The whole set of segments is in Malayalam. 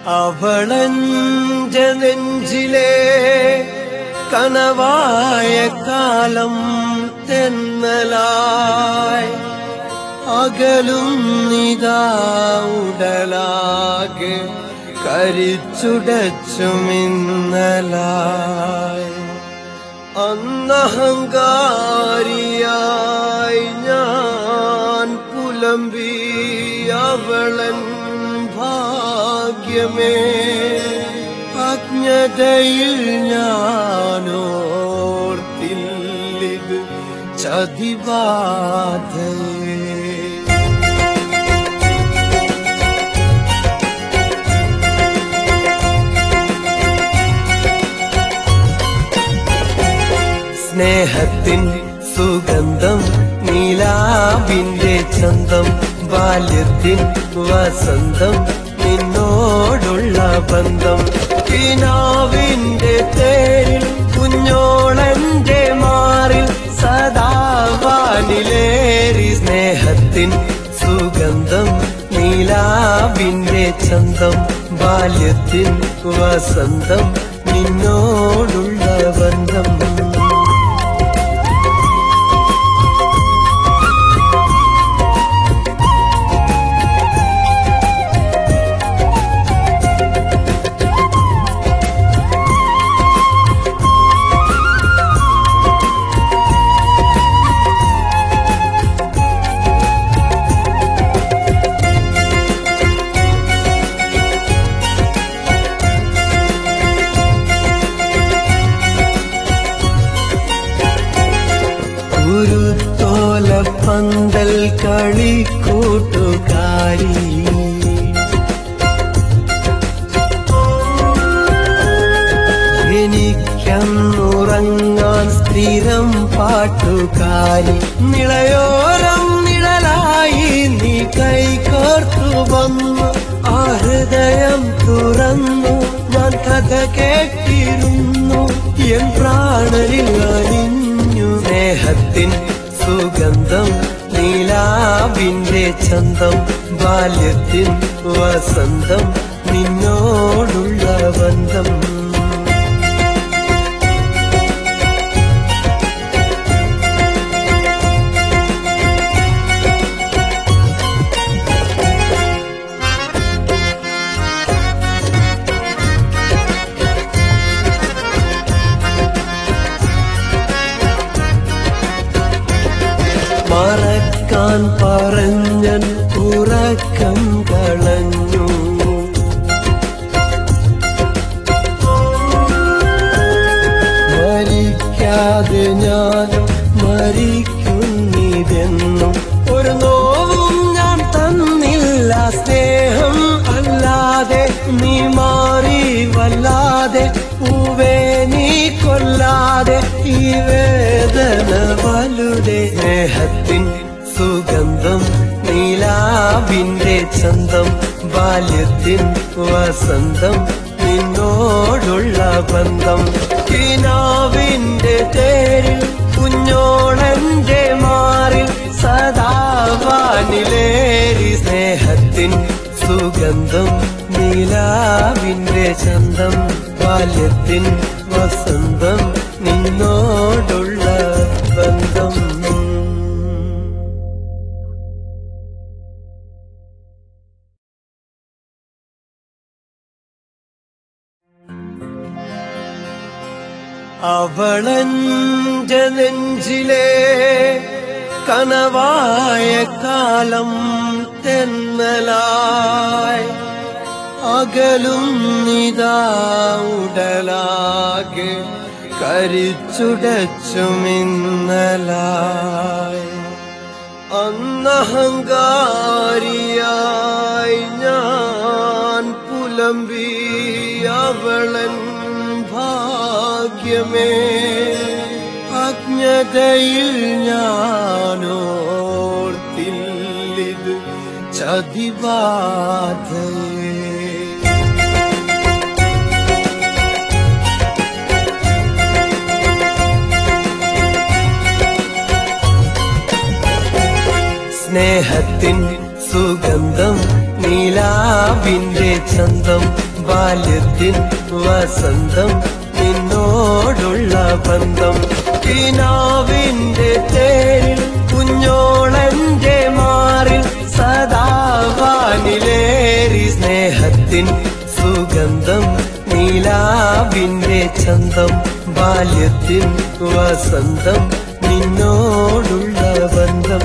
അവളഞ്ച നെഞ്ചിലെ കനവായ കാലം തെന്നലായി അകലും നിതാ ഉടലാകെ കരിച്ചുടച്ചുമിന്നലായി അന്നഹങ്കാരിയായി ഞാൻ പുലമ്പി അവളൻ ഭാഗ്യമേ അജ്ഞതയിൽ ഞാനോർത്തില്ലിത് ചതിബാധയേ സ്നേഹത്തിൻ സുഗന്ധം നീലാവിന്റെ ചന്തം ബാല്യത്തിൻ വസന്തം നിന്നോടുള്ള ബന്ധം കിനാവിന്റെ തേരിൽ കുഞ്ഞോളന്റെ മാറിൽ സദാവാനിലേറി സ്നേഹത്തിൻ സുഗന്ധം നീലാവിന്റെ ചന്തം ബാല്യത്തിൻ വസന്തം നിന്നോടുള്ള ബന്ധം കുരുത്തോല പന്തൽ കളിക്കൂട്ടുകാരി എനിക്കന്നുറങ്ങാൻ സ്ഥിരം പാട്ടുകാരി നിളയോരം നിഴലായി നീ കൈകോർത്തു വന്നു ആ ഹൃദയം തുറന്നു ഞാൻ കഥ കേട്ടിരുന്നു എൻ പ്രാണനിൽ അലിഞ്ഞു സ്നേഹത്തിൻ സുഗന്ധം നീലാവിന്റെ ചന്തം ബാല്യത്തിൻ വസന്തം നിന്നോടുള്ള ബന്ധം മറക്കാൻ പറഞ്ഞൻ ഉറക്കം കളഞ്ഞു മരിക്കാതെ ഞാൻ മരിക്കുന്നിതെന്നും ഒരു നോവും ഞാൻ തന്നില്ല സ്നേഹം അല്ലാതെ നീ മാറി വല്ലാതെ പൂവേ നീ കൊല്ലാതെ ഈ വേദന വലുതെ സ്നേഹത്തിൻ സുഗന്ധം നീലാവിന്റെ ചന്തം ബാല്യത്തിൻ വസന്തം നിന്നോടുള്ള ബന്ധം കിനാവിന്റെ തേരിൽ കുഞ്ഞോളന്റെ മാറിൽ സദാവാനിലേറി സ്നേഹത്തിൻ സുഗന്ധം നീലാവിന്റെ ചന്തം ബാല്യത്തിൻ വസന്തം നിന്നോടുള്ള ബന്ധം അവളഞ്ച നെഞ്ചിലെ കനവായ കാലം തെന്നലായി അകലും നിതാ ഉടലാകെ കരിച്ചുടച്ചുമിന്നലായി അന്നഹങ്കാരിയായി ഞാൻ പുലമ്പി അവളൻ ഭാഗ്യമേ അജ്ഞതയിൽ ഞാനോർത്തില്ലിത് ചതിബാധയേ സ്നേഹത്തിൻ സുഗന്ധം നീലാവിന്റെ ചന്തം ബാല്യത്തിൻ വസന്തം നിന്നോടുള്ള ബന്ധം കിനാവിന്റെ തേരിൽ കുഞ്ഞോളന്റെ മാറിൽ സദാവാനിലേറി സ്നേഹത്തിൻ സുഗന്ധം നീലാവിന്റെ ചന്തം ബാല്യത്തിൻ വസന്തം നിന്നോടുള്ള ബന്ധം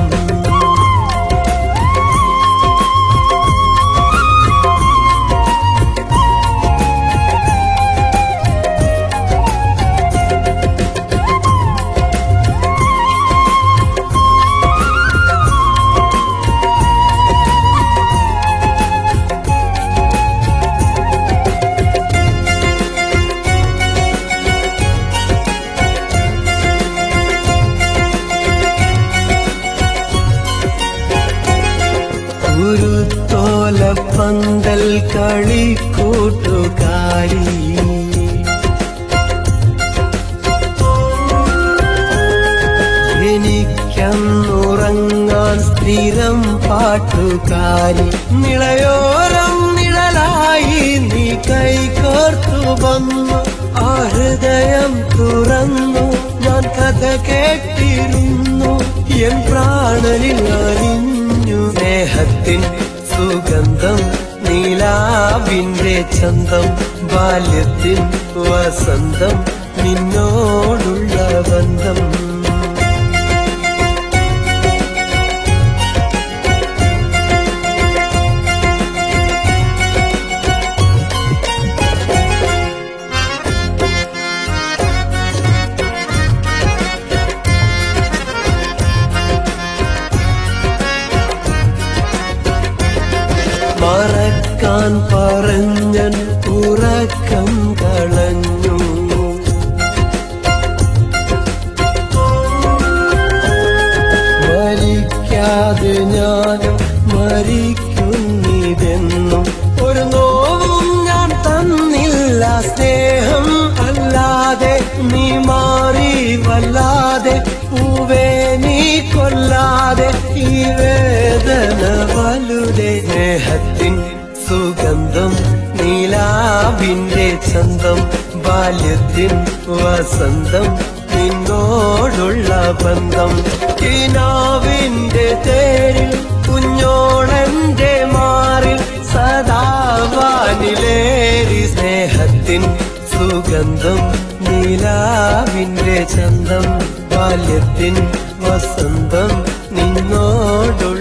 ഉരുത്തോല പന്തൽ കളിക്കൂട്ടുകാരി എനിക്കന്നുറങ്ങാൻ സ്ഥിരം പാട്ടുകാരി നിളയോരം നിഴലായി നീ കൈകോർത്തു വന്നു ആ ഹൃദയം തുറന്നു ഞാൻ കഥ കേട്ടിരുന്നു എൻ പ്രാണനിൽ അലിഞ്ഞു സ്നേഹത്തിൻ സുഗന്ധം നീലാവിന്റെ ചന്തം ബാല്യത്തിൻ വസന്തം നിന്നോടുള്ള ബന്ധം മറക്കാൻ പറഞ്ഞൻ ഉറക്കം കളഞ്ഞു മരിക്കാതെ ഞാനും മരിക്കുന്നിതെന്നും ഒരു നോവും ഞാൻ തന്നില്ല സ്നേഹം അല്ലാതെ നീ മാറി വല്ലാതെ പൂവേ നീ കൊല്ലാതെ ഈ വേദന വലുതെ സ്നേഹത്തിൻ സുഗന്ധം നീലാവിന്റെ ചന്തം ബാല്യത്തിൻ വസന്തം നിന്നോടുള്ള ബന്ധം കിനാവിന്റെ തേരിൽ കുഞ്ഞോളന്റെ മാറിൽ സദാവാനിലേറി സ്നേഹത്തിൻ സുഗന്ധം നീലാവിന്റെ ചന്തം ബാല്യത്തിൻ വസന്തം നിന്നോടുള്ള